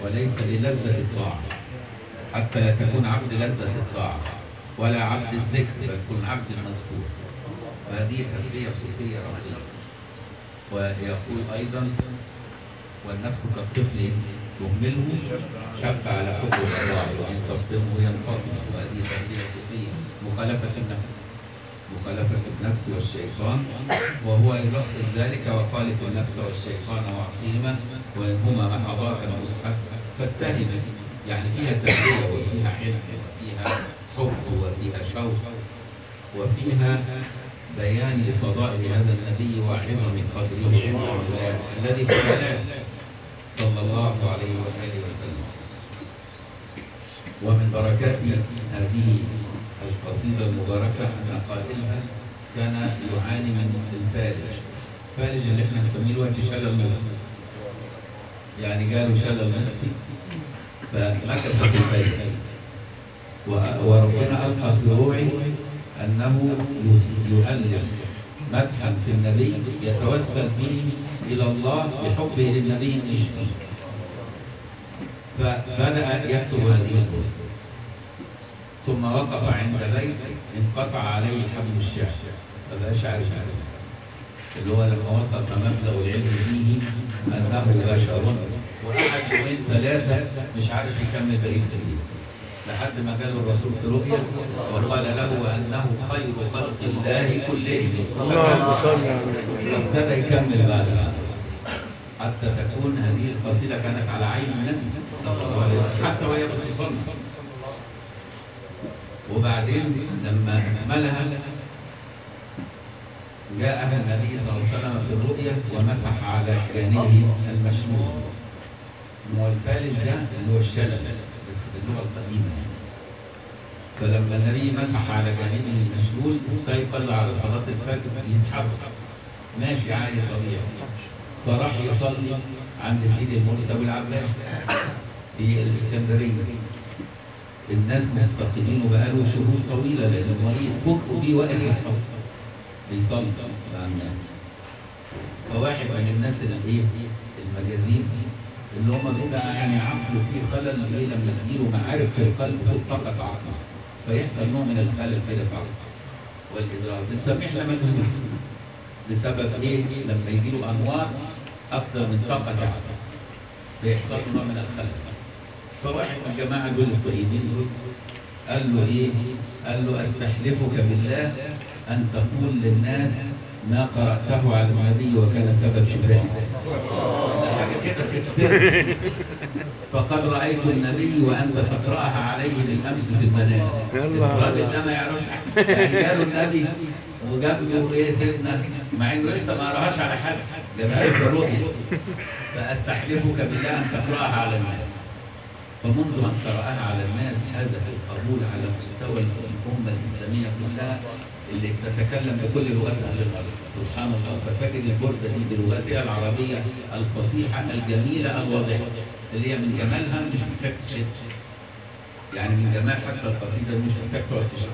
وليس للذة الطاعة حتى لا تكون عبد لذة الطاعة ولا عبد الذكر بل تكون عبد المذكور فهذه تربية صوفية رمزية ويقول أيضا والنفس كالطفل تهمله شق على حب الأرواح وإن تفطمه ينفطم وهذه تربية صوفية مخالفة النفس مخالفة النفس والشيطان وهو يلخص ذلك وخالف النفس والشيطان وعصيهما وإن هما محضات المصحف فاتهما يعني فيها تربية وفيها علم وفيها حب وفيها شوق وفيها بيان لفضائل هذا النبي وعظم قدره الذي هو صلى الله عليه وآله وسلم ومن بركات هذه القصيدة المباركة أن قائلها كان يعاني من الفالج فالج اللي احنا نسميه دلوقتي شلل نصفي يعني جاله شلل نصفي فمكث في البيت و- وربنا ألقى في روعي أنه يؤلف مدحا في النبي يتوسل به إلى الله بحبه للنبي يشفي فبدأ يكتب هذه الكتب ثم وقف عند بيت انقطع عليه حبل الشعر فبقاش عارف يعمل. اللي هو لما وصل مبلغ العلم فيه انه بشر وقعد يومين ثلاثه مش عارف يكمل بقيه الليل لحد ما جاله الرسول في رؤيا وقال له انه خير خلق الله كلهم اللهم صل على النبي وابتدى يكمل بعد ذلك. حتى تكون هذه القصيده كانت على عين النبي صلى الله عليه وسلم حتى وهي بتصنف وبعدين لما اكملها جاءها النبي صلى الله عليه وسلم في الرؤيا ومسح على جانبه المشمول هو الفالج ده اللي هو الشلل بس باللغه القديمه يعني فلما النبي مسح على جانبه المشلول استيقظ على صلاه الفجر يتحرك ماشي عادي طبيعي فراح يصلي عند سيدي المرسى والعباس في الاسكندريه الناس مفتقدينه بقاله شهور طويله لان المريض فوق بيه واقف في الصف بيصلي مع الناس فواحد من الناس اللي ايه المجازين اللي هم بيبقى يعني عقله فيه خلل ايه لما تجيله معارف في القلب فوق طاقه عقله فيحصل نوع من الخلل كده في عقله والادراك بنسميه احنا مجنون بسبب ايه؟ لما يجي له انوار اكثر من طاقه عقله بيحصل له نوع من الخلل فواحد من الجماعه دول الطيبين دول قال له ايه؟ قال له استحلفك بالله ان تقول للناس ما قراته على النبي وكان سبب شفائه. ده حاجه كده في السر فقد رايت النبي وانت تقراها عليه بالامس في المنام. يلا. الراجل ده ما يعرفش حاجه يعني جاله النبي وجاب له ايه سيدنا مع انه لسه ما قراهاش على حد جابها له في الرؤيا فاستحلفك بالله ان تقراها على الناس فمنذ ان قراها على الناس هذا القبول على مستوى الامه الاسلاميه كلها اللي بتتكلم بكل لغات اهل الارض سبحان الله فتجد البرده دي بلغتها العربيه الفصيحه الجميله الواضحه اللي هي من جمالها مش محتاج تشد يعني من جمال حتى القصيده مش محتاج تقعد تشد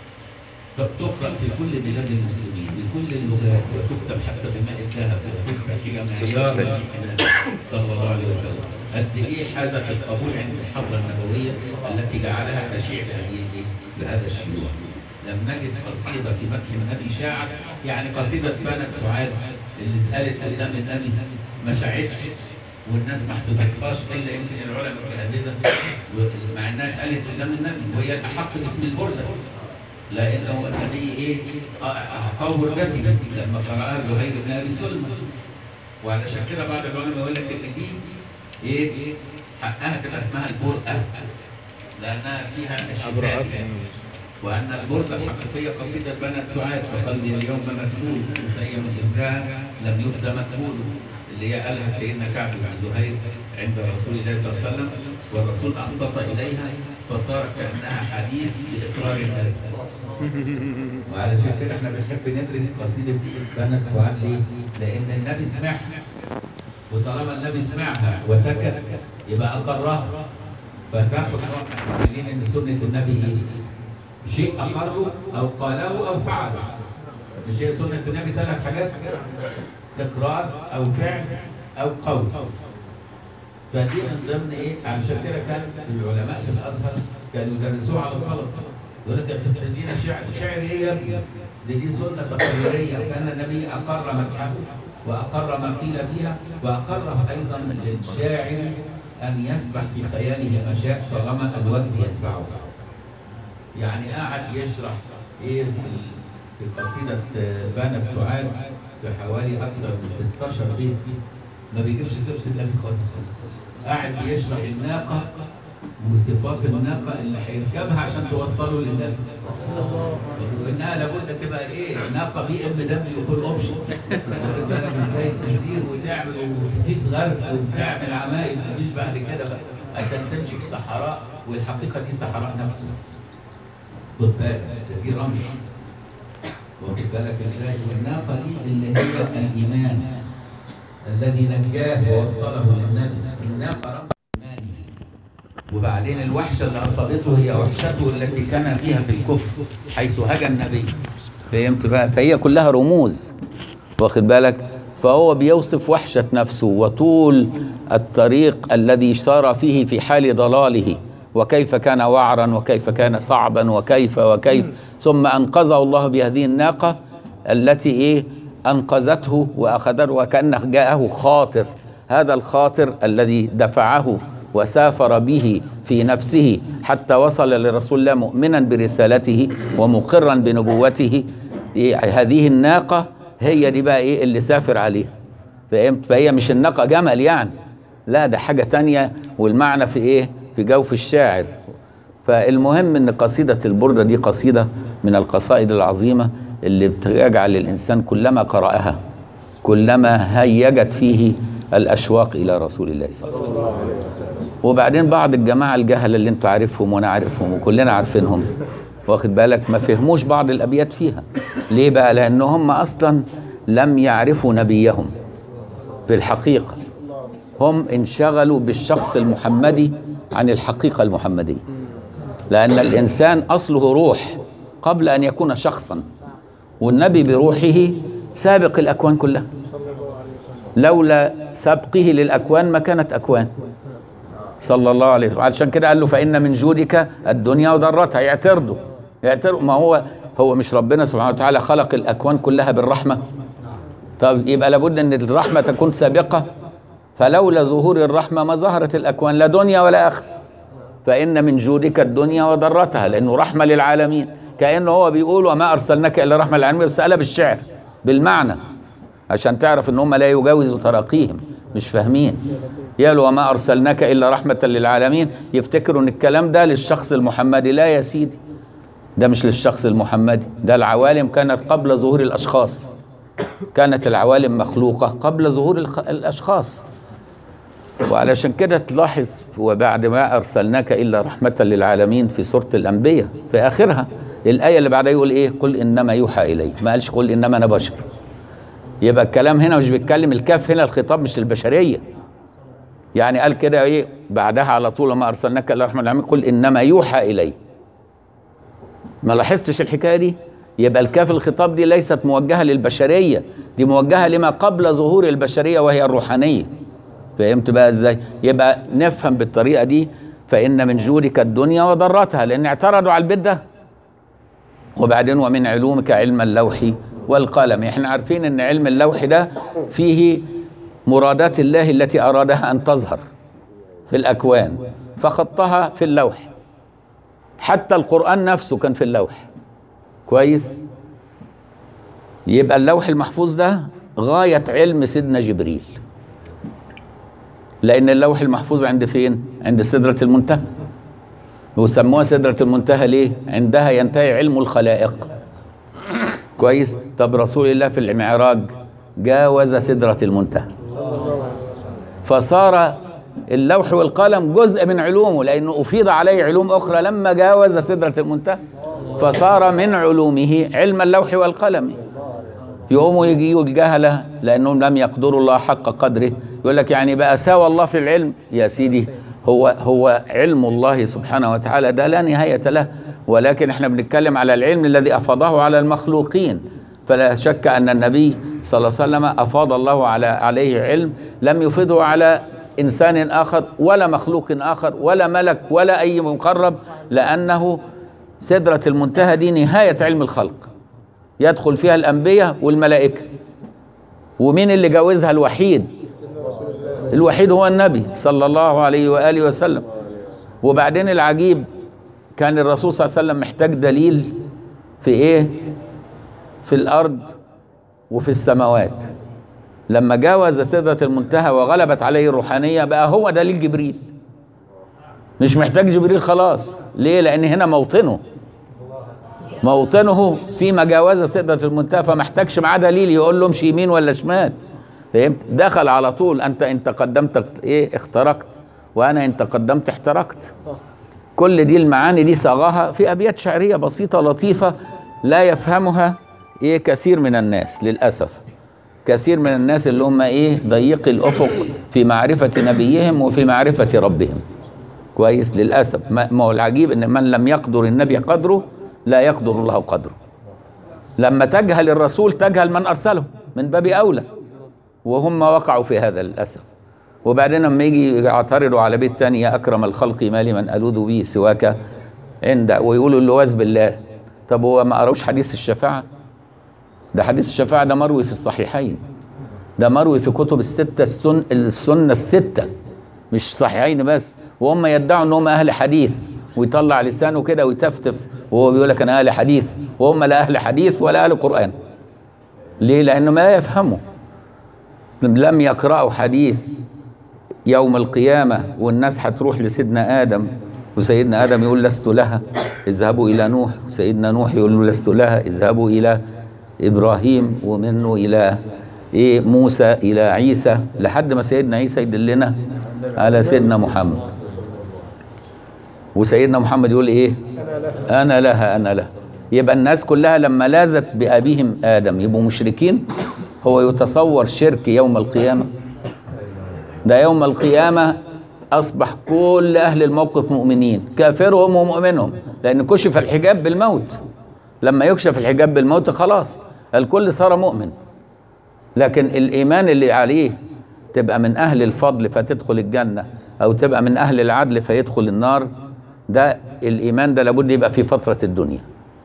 تقرا في كل بلاد المسلمين بكل اللغات وتكتب حتى بماء الذهب وتصبح كده معيار النبي صلى الله عليه وسلم قد ايه حازت القبول عند الحضره النبويه التي جعلها تشيع بهذه بهذا الشيوع لم نجد قصيده في مدح النبي شاعت يعني قصيده بنت سعاد اللي اتقالت قدام النبي ما شاعتش والناس ما حفظتهاش الا يمكن العلماء الجهابذه مع انها اتقالت قدام النبي وهي الاحق باسم البرده لانه النبي ايه قول بتي لما قراها زهير بن ابي سلمى وعلشان كده بعض العلماء يقول لك ان دي ايه حقها تبقى اسمها البرقه لانها فيها الشفاء وان البرده الحقيقيه قصيده بنت سعاد فقلبي اليوم مكلول فهي من افداها لم يفدى مكلوله اللي هي قالها سيدنا كعب بن زهير عند رسول الله صلى الله عليه وسلم والرسول انصت اليها فصارت كانها حديث باقرار النبي وعلشان كده احنا بنحب ندرس قصيده بنت سعاد ليه؟ لان النبي سمعها وطالما النبي سمعها وسكت يبقى اقرها فتاخد نوع من الدليل ان سنه النبي ايه؟ شيء اقره او قاله او فعله مش هي سنه النبي ثلاث حاجات اقرار او فعل او قول فدي من ضمن ايه علشان كده كان العلماء في الازهر كانوا يدرسوه على الطلبه يقول لك انت بتدينا شعر شعر ايه يا ابني؟ دي دي سنه تقريريه وكان النبي اقر مدحه واقر ما قيل فيها واقر ايضا للشاعر ان يسبح في خياله ما شاء طالما الوجه يدفعه يعني قاعد يشرح ايه في في قصيده بانت سعاد بحوالي اكثر من 16 بيت ما بيجيبش سيره النبي خالص قاعد بيشرح الناقه وصفات الناقه اللي هيركبها عشان توصله للنبي وانها لابد تبقى ايه ناقه بي ام دبليو فول اوبشن واخد بالك ازاي تسير وتعمل وتقيس غرس وتعمل عمايل مفيش بعد كده بقى عشان تمشي في صحراء والحقيقه دي صحراء نفسه خد بالك دي رمز واخد بالك ازاي والناقه دي اللي هي الايمان الذي نجاه ووصله للنبي الناقه رمز ايماني وبعدين الوحشه اللي اصابته هي وحشته التي كان فيها في الكفر حيث هجا النبي فهمت بقى فهي كلها رموز واخد بالك فهو بيوصف وحشه نفسه وطول الطريق الذي سار فيه في حال ضلاله وكيف كان وعرا وكيف كان صعبا وكيف وكيف ثم انقذه الله بهذه الناقه التي ايه انقذته واخذته وكانه جاءه خاطر هذا الخاطر الذي دفعه وسافر به في نفسه حتى وصل لرسول الله مؤمنا برسالته ومقرا بنبوته إيه هذه الناقه هي دي بقى ايه اللي سافر عليها فهمت فهي مش الناقه جمل يعني لا ده حاجه تانية والمعنى في ايه في جوف الشاعر فالمهم ان قصيده البرده دي قصيده من القصائد العظيمه اللي بتجعل الانسان كلما قراها كلما هيجت فيه الاشواق الى رسول الله صلى الله عليه وسلم وبعدين بعض الجماعه الجهله اللي انتوا عارفهم وانا عارفهم وكلنا عارفينهم واخد بالك ما فهموش بعض الابيات فيها ليه بقى لان هم اصلا لم يعرفوا نبيهم في الحقيقه هم انشغلوا بالشخص المحمدي عن الحقيقه المحمديه لان الانسان اصله روح قبل ان يكون شخصا والنبي بروحه سابق الاكوان كلها لولا سبقه للاكوان ما كانت اكوان صلى الله عليه وسلم علشان كده قال له فان من جودك الدنيا وضرتها يعترضوا يعترضوا ما هو هو مش ربنا سبحانه وتعالى خلق الاكوان كلها بالرحمه طب يبقى لابد ان الرحمه تكون سابقه فلولا ظهور الرحمه ما ظهرت الاكوان لا دنيا ولا اخره فان من جودك الدنيا وضرتها لانه رحمه للعالمين كانه هو بيقول وما ارسلناك الا رحمه للعالمين بس قالها بالشعر بالمعنى عشان تعرف ان هم لا يجاوزوا تراقيهم مش فاهمين يقولوا وما ارسلناك الا رحمه للعالمين يفتكروا ان الكلام ده للشخص المحمدي لا يا سيدي ده مش للشخص المحمدي ده العوالم كانت قبل ظهور الاشخاص كانت العوالم مخلوقه قبل ظهور الخ... الاشخاص وعلشان كده تلاحظ وبعد ما ارسلناك الا رحمه للعالمين في سوره الانبياء في اخرها الايه اللي بعدها يقول ايه قل انما يوحى الي ما قالش قل انما انا بشر يبقى الكلام هنا مش بيتكلم الكاف هنا الخطاب مش للبشريه يعني قال كده ايه بعدها على طول ما ارسلناك الا رحمه للعالمين قل انما يوحى الي ما لاحظتش الحكايه دي يبقى الكاف الخطاب دي ليست موجهه للبشريه دي موجهه لما قبل ظهور البشريه وهي الروحانيه فهمت بقى ازاي يبقى نفهم بالطريقه دي فان من جودك الدنيا وضرتها لان اعترضوا على البيت ده وبعدين ومن علومك علم اللوح والقلم احنا عارفين ان علم اللوح ده فيه مرادات الله التي ارادها ان تظهر في الاكوان فخطها في اللوح حتى القران نفسه كان في اللوح كويس يبقى اللوح المحفوظ ده غايه علم سيدنا جبريل لان اللوح المحفوظ عند فين عند سدره المنتهى وسموها سدره المنتهى ليه عندها ينتهي علم الخلائق كويس طب رسول الله في المعراج جاوز سدره المنتهى فصار اللوح والقلم جزء من علومه لانه افيض عليه علوم اخرى لما جاوز سدره المنتهى فصار من علومه علم اللوح والقلم يقوموا يجيوا الجهله لانهم لم يقدروا الله حق قدره يقول لك يعني بقى ساوى الله في العلم يا سيدي هو هو علم الله سبحانه وتعالى ده لا نهايه له ولكن احنا بنتكلم على العلم الذي افاضه على المخلوقين فلا شك ان النبي صلى الله عليه وسلم افاض الله على عليه علم لم يفضه على انسان اخر ولا مخلوق اخر ولا ملك ولا اي مقرب لانه سدره المنتهى دي نهايه علم الخلق يدخل فيها الانبياء والملائكه ومين اللي جاوزها الوحيد الوحيد هو النبي صلى الله عليه واله وسلم وبعدين العجيب كان الرسول صلى الله عليه وسلم محتاج دليل في ايه في الارض وفي السماوات لما جاوز سدرة المنتهى وغلبت عليه الروحانية بقى هو دليل جبريل مش محتاج جبريل خلاص ليه لان هنا موطنه موطنه في مجاوزة سدرة المنتهى فما احتاجش معاه دليل يقول له امشي يمين ولا شمال فهمت دخل على طول انت ان تقدمت ايه اخترقت وانا ان تقدمت احترقت كل دي المعاني دي صاغها في ابيات شعريه بسيطه لطيفه لا يفهمها ايه كثير من الناس للاسف كثير من الناس اللي هم ايه ضيق الافق في معرفه نبيهم وفي معرفه ربهم كويس للاسف ما ما هو العجيب ان من لم يقدر النبي قدره لا يقدر الله قدره لما تجهل الرسول تجهل من ارسله من باب اولى وهم وقعوا في هذا للاسف وبعدين لما يجي يعترضوا على بيت تاني يا اكرم الخلق ما لمن الوذ به سواك عند ويقولوا اللواذ بالله طب هو ما قروش حديث الشفاعه ده حديث الشفاعه ده مروي في الصحيحين ده مروي في كتب الستة السن السنة الستة مش صحيحين بس وهم يدعوا ان هم اهل حديث ويطلع لسانه كده ويتفتف وهو بيقول لك انا اهل حديث وهم لا اهل حديث ولا اهل قران ليه لانه ما يفهموا لم يقرأوا حديث يوم القيامة والناس هتروح لسيدنا آدم وسيدنا آدم يقول لست لها اذهبوا إلى نوح وسيدنا نوح يقول له لست لها اذهبوا إلى إبراهيم ومنه إلى إيه موسى إلى عيسى لحد ما سيدنا عيسى يدلنا على سيدنا محمد وسيدنا محمد يقول إيه أنا لها أنا لها يبقى الناس كلها لما لاذت بأبيهم آدم يبقوا مشركين هو يتصور شرك يوم القيامة ده يوم القيامة أصبح كل أهل الموقف مؤمنين كافرهم ومؤمنهم لأن كشف الحجاب بالموت لما يكشف الحجاب بالموت خلاص الكل صار مؤمن لكن الإيمان اللي عليه تبقى من أهل الفضل فتدخل الجنة أو تبقى من أهل العدل فيدخل النار ده الإيمان ده لابد يبقى في فترة الدنيا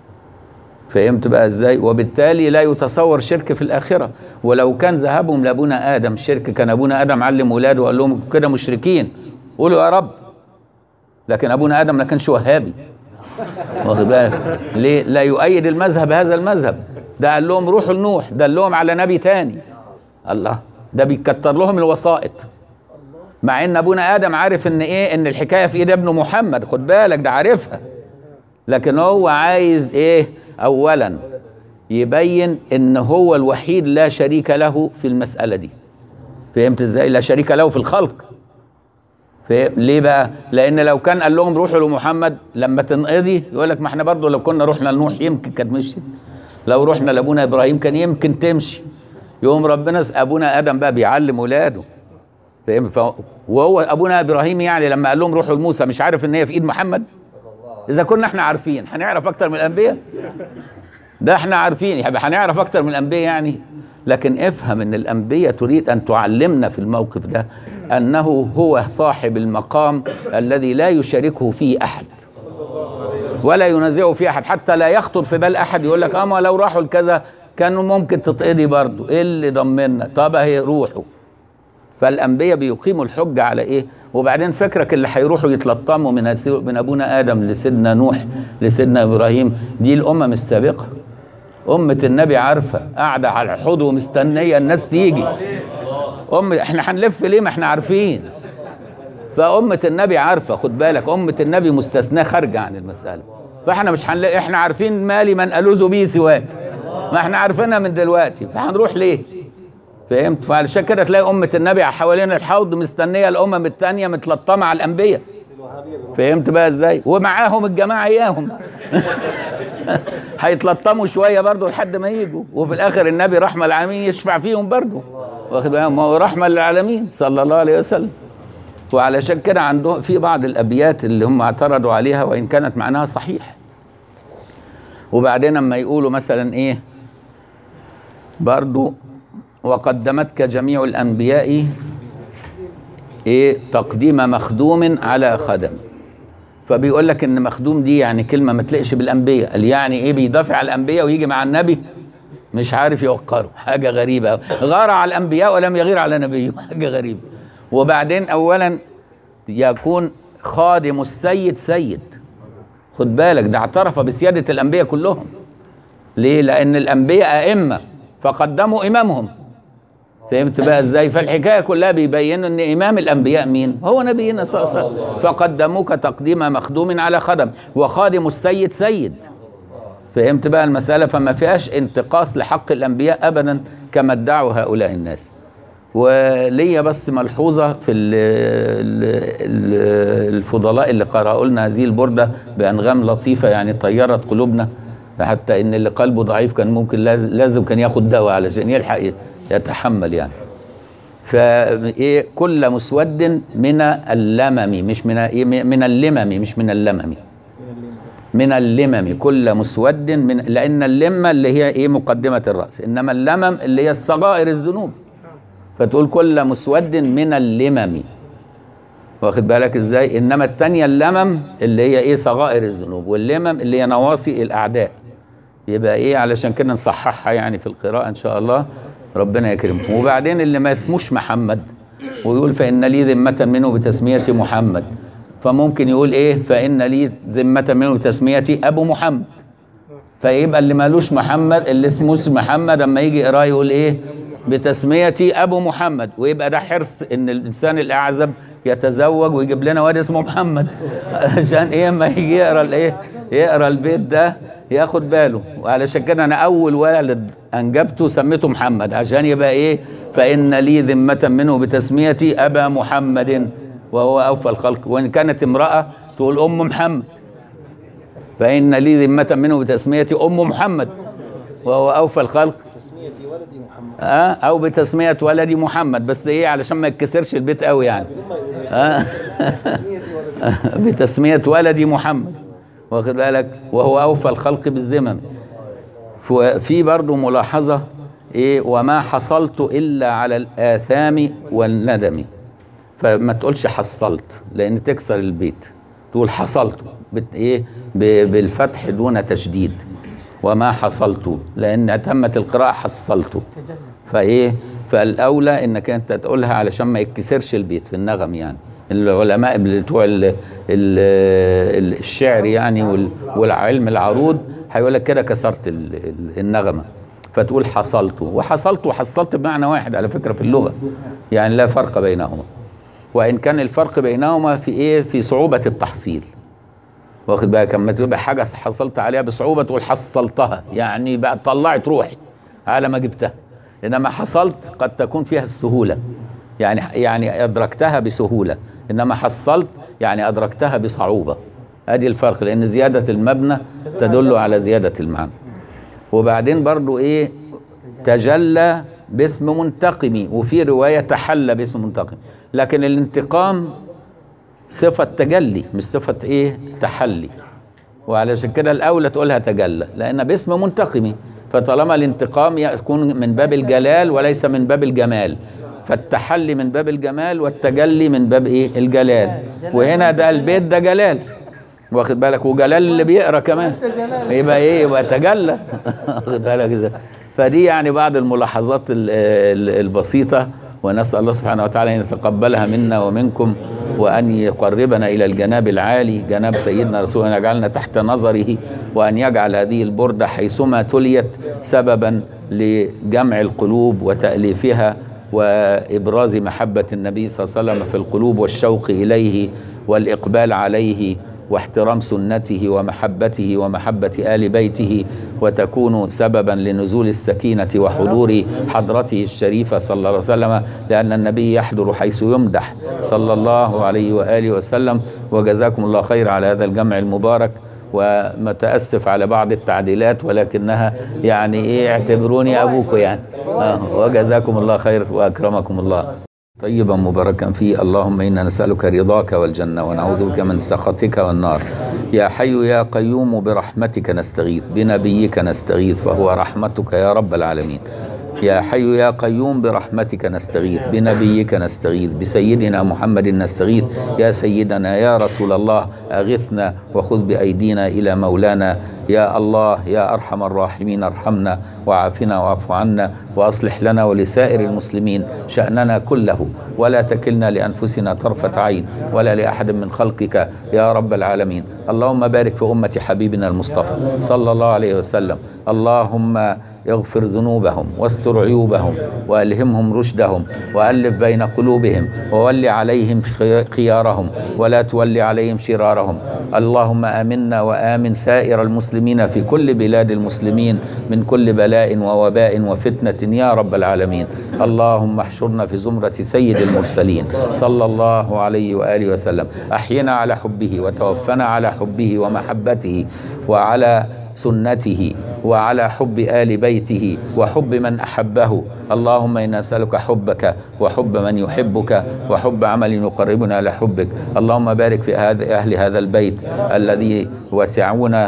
فهمت بقى ازاي وبالتالي لا يتصور شرك في الاخره ولو كان ذهابهم لابونا ادم شرك كان ابونا ادم علم ولاده وقال لهم كده مشركين قولوا يا رب لكن ابونا ادم ما كانش وهابي واخد بالك ليه لا يؤيد المذهب هذا المذهب ده قال لهم روحوا لنوح دلهم على نبي تاني الله ده بيكتر لهم الوسائط مع ان ابونا ادم عارف ان ايه ان الحكايه في ايد ابنه محمد خد بالك ده عارفها لكن هو عايز ايه اولا يبين ان هو الوحيد لا شريك له في المساله دي فهمت ازاي لا شريك له في الخلق فهم؟ ليه بقى لان لو كان قال لهم روحوا لمحمد لما تنقضي يقول لك ما احنا برضه لو كنا رحنا لنوح يمكن كانت مشيت لو رحنا لابونا ابراهيم كان يمكن تمشي يقوم ربنا ابونا ادم بقى بيعلم ولاده فاهم ف... وهو ابونا ابراهيم يعني لما قال لهم روحوا لموسى مش عارف ان هي في ايد محمد اذا كنا احنا عارفين هنعرف اكتر من الانبياء ده احنا عارفين يبقى هنعرف اكتر من الانبياء يعني لكن افهم ان الانبياء تريد ان تعلمنا في الموقف ده انه هو صاحب المقام الذي لا يشاركه فيه احد ولا ينازعه فيه احد حتى لا يخطر في بال احد يقول لك اما لو راحوا لكذا كانوا ممكن تتقضي برضه ايه اللي ضمنا طب اهي روحوا فالانبياء بيقيموا الحجه على ايه وبعدين فكرك اللي هيروحوا يتلطموا من من ابونا ادم لسيدنا نوح لسيدنا ابراهيم دي الامم السابقه امه النبي عارفه قاعده على الحوض ومستنيه الناس تيجي أم احنا هنلف ليه ما احنا عارفين فأمة النبي عارفة خد بالك أمة النبي مستثناة خارجة عن المسألة فاحنا مش هنل... احنا عارفين مالي من ألوذ به سواك ما احنا عارفينها من دلوقتي فهنروح ليه فهمت فعلشان كده تلاقي أمة النبي حوالين الحوض مستنية الأمم التانية متلطمة على الأنبياء فهمت بقى ازاي ومعاهم الجماعة إياهم هيتلطموا شوية برضو لحد ما يجوا وفي الآخر النبي رحمة العالمين يشفع فيهم برضو واخد بالك ما هو رحمة للعالمين صلى الله عليه وسلم وعلشان كده عندهم في بعض الأبيات اللي هم اعترضوا عليها وإن كانت معناها صحيح وبعدين لما يقولوا مثلا إيه برضو وقدمتك جميع الأنبياء ايه تقديم مخدوم على خدم فبيقول لك ان مخدوم دي يعني كلمه ما تليقش بالانبياء قال يعني ايه بيدافع على الانبياء ويجي مع النبي مش عارف يوقره حاجه غريبه أوي. غار على الانبياء ولم يغير على نبيه حاجه غريبه وبعدين اولا يكون خادم السيد سيد خد بالك ده اعترف بسياده الانبياء كلهم ليه لان الانبياء ائمه فقدموا امامهم فهمت بقى ازاي فالحكايه كلها بيبينوا ان امام الانبياء مين هو نبينا صلى الله عليه وسلم فقدموك تقديم مخدوم على خدم وخادم السيد سيد فهمت بقى المساله فما فيهاش انتقاص لحق الانبياء ابدا كما ادعوا هؤلاء الناس وليا بس ملحوظه في ال ال الفضلاء اللي قرأوا لنا هذه البرده بانغام لطيفه يعني طيرت قلوبنا حتى ان اللي قلبه ضعيف كان ممكن لاز- لازم كان ياخد دواء علشان يلحق يتحمل يعني فايه كل مسود من اللمم مش من إيه؟ من اللمم مش من اللمم من اللمم كل مسود من لان اللمه اللي هي ايه مقدمه الراس انما اللمم اللي هي الصغائر الذنوب فتقول كل مسود من اللمم واخد بالك ازاي انما الثانيه اللمم اللي هي ايه صغائر الذنوب واللمم اللي هي نواصي الاعداء يبقى ايه علشان كده نصححها يعني في القراءه ان شاء الله ربنا يكرمكم وبعدين اللي ما اسموش محمد ويقول فان لي ذمه منه بتسميه محمد فممكن يقول ايه فان لي ذمه منه بتسميه ابو محمد فيبقى اللي مالوش محمد اللي اسمه اسم محمد اما يجي يقراه يقول ايه بتسمية ابو محمد ويبقى ده حرص ان الانسان الاعزب يتزوج ويجيب لنا واد اسمه محمد عشان ايه اما يجي يقرا الايه يقرا البيت ده ياخد باله وعلشان كده انا اول والد انجبته سميته محمد عشان يبقى ايه فان لي ذمه منه بتسميه ابا محمد وهو اوفى الخلق وان كانت امراه تقول ام محمد فإن لي ذمة منه بتسمية أم محمد وهو أوفى الخلق تسميتي ولدي محمد آه أو بتسمية ولدي محمد بس إيه علشان ما يتكسرش البيت قوي يعني آه تسميتي ولدي بتسمية ولدي محمد واخد بالك وهو أوفى الخلق بالذمم في برضه ملاحظة إيه وما حصلت إلا على الآثام والندم فما تقولش حصلت لأن تكسر البيت تقول حصلت بت إيه ب- بالفتح دون تشديد وما حصلت لأن تمت القراءة حصلت فإيه فالأولى إنك أنت تقولها علشان ما يتكسرش البيت في النغم يعني العلماء بتوع ال- ال- ال- الشعر يعني وال- والعلم العروض هيقول لك كده كسرت ال- ال- النغمه فتقول حصلت وحصلت وحصلت بمعنى واحد على فكره في اللغه يعني لا فرق بينهما وان كان الفرق بينهما في ايه في صعوبه التحصيل واخد بالك اما تبقى حاجه حصلت عليها بصعوبه تقول حصلتها يعني بقى طلعت روحي على ما جبتها انما حصلت قد تكون فيها السهوله يعني يعني ادركتها بسهوله انما حصلت يعني ادركتها بصعوبه ادي الفرق لان زياده المبنى تدل على زياده المعنى وبعدين برضو ايه تجلى باسم منتقم وفي روايه تحلى باسم منتقم لكن الانتقام صفة تجلي مش صفة ايه تحلي وعلشان كده الأولى تقولها تجلى لأن باسم منتقم فطالما الانتقام يكون من باب الجلال وليس من باب الجمال فالتحلي من باب الجمال والتجلي من باب ايه الجلال وهنا ده البيت ده جلال واخد بالك وجلال اللي بيقرا كمان يبقى ايه يبقى تجلى واخد بالك ازاي فدي يعني بعض الملاحظات ال- ال- البسيطه ونسال الله سبحانه وتعالى ان يتقبلها منا ومنكم وان يقربنا الى الجناب العالي جناب سيدنا رسول الله يجعلنا تحت نظره وان يجعل هذه البرده حيثما تليت سببا لجمع القلوب وتاليفها وابراز محبه النبي صلى الله عليه وسلم في القلوب والشوق اليه والاقبال عليه واحترام سنته ومحبته ومحبة آل بيته وتكون سببا لنزول السكينة وحضور حضرته الشريفة صلى الله عليه وسلم لأن النبي يحضر حيث يمدح صلى الله عليه وآله وسلم وجزاكم الله خير على هذا الجمع المبارك ومتأسف على بعض التعديلات ولكنها يعني ايه اعتبروني ابوكم يعني آه وجزاكم الله خير واكرمكم الله طيبا مباركا فيه اللهم انا نسالك رضاك والجنه ونعوذ بك من سخطك والنار يا حي يا قيوم برحمتك نستغيث بنبيك نستغيث فهو رحمتك يا رب العالمين يا حي يا قيوم برحمتك نستغيث بنبيك نستغيث بسيدنا محمد نستغيث يا سيدنا يا رسول الله أغثنا وخذ بأيدينا إلى مولانا يا الله يا أرحم الراحمين ارحمنا وعافنا واعف عنا وأصلح لنا ولسائر المسلمين شأننا كله ولا تكلنا لأنفسنا طرفة عين ولا لأحد من خلقك يا رب العالمين اللهم بارك في أمة حبيبنا المصطفى صلى الله عليه وسلم اللهم اغفر ذنوبهم واستر عيوبهم والهمهم رشدهم والف بين قلوبهم وول عليهم خيارهم ولا تول عليهم شرارهم اللهم امنا وامن سائر المسلمين في كل بلاد المسلمين من كل بلاء ووباء وفتنه يا رب العالمين اللهم احشرنا في زمره سيد المرسلين صلى الله عليه واله وسلم احينا على حبه وتوفنا على حبه ومحبته وعلى سنته وعلى حب آل بيته وحب من أحبه اللهم إنا نسألك حبك وحب من يحبك وحب عمل يقربنا لحبك اللهم بارك في هذا أهل هذا البيت الذي وسعونا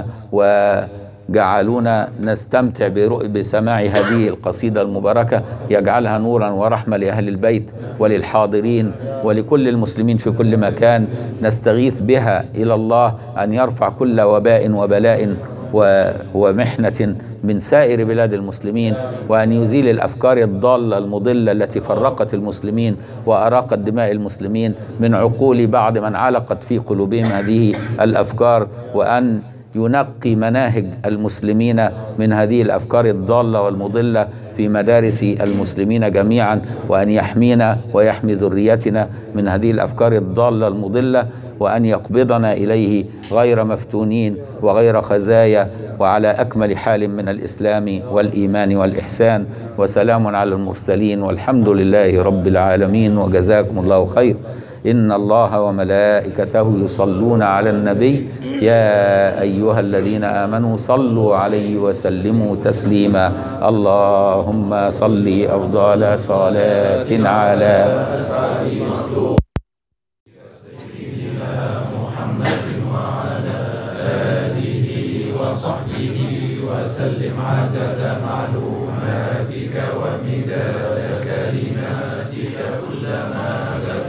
وجعلونا نستمتع برؤ- بسماع هذه القصيدة المباركة يجعلها نورا ورحمة لأهل البيت وللحاضرين ولكل المسلمين في كل مكان نستغيث بها إلى الله أن يرفع كل وباء وبلاء و- ومحنة من سائر بلاد المسلمين وأن يزيل الأفكار الضالة المضلة التي فرقت المسلمين وأراقت دماء المسلمين من عقول بعض من علقت في قلوبهم هذه الأفكار وأن ينقي مناهج المسلمين من هذه الافكار الضاله والمضله في مدارس المسلمين جميعا وان يحمينا ويحمي ذريتنا من هذه الافكار الضاله المضله وان يقبضنا اليه غير مفتونين وغير خزايا وعلى اكمل حال من الاسلام والايمان والاحسان وسلام على المرسلين والحمد لله رب العالمين وجزاكم الله خير إن الله وملائكته يصلون على النبي يا أيها الذين آمنوا صلوا عليه وسلموا تسليما اللهم صل أفضل صلاة على كلماتك كلما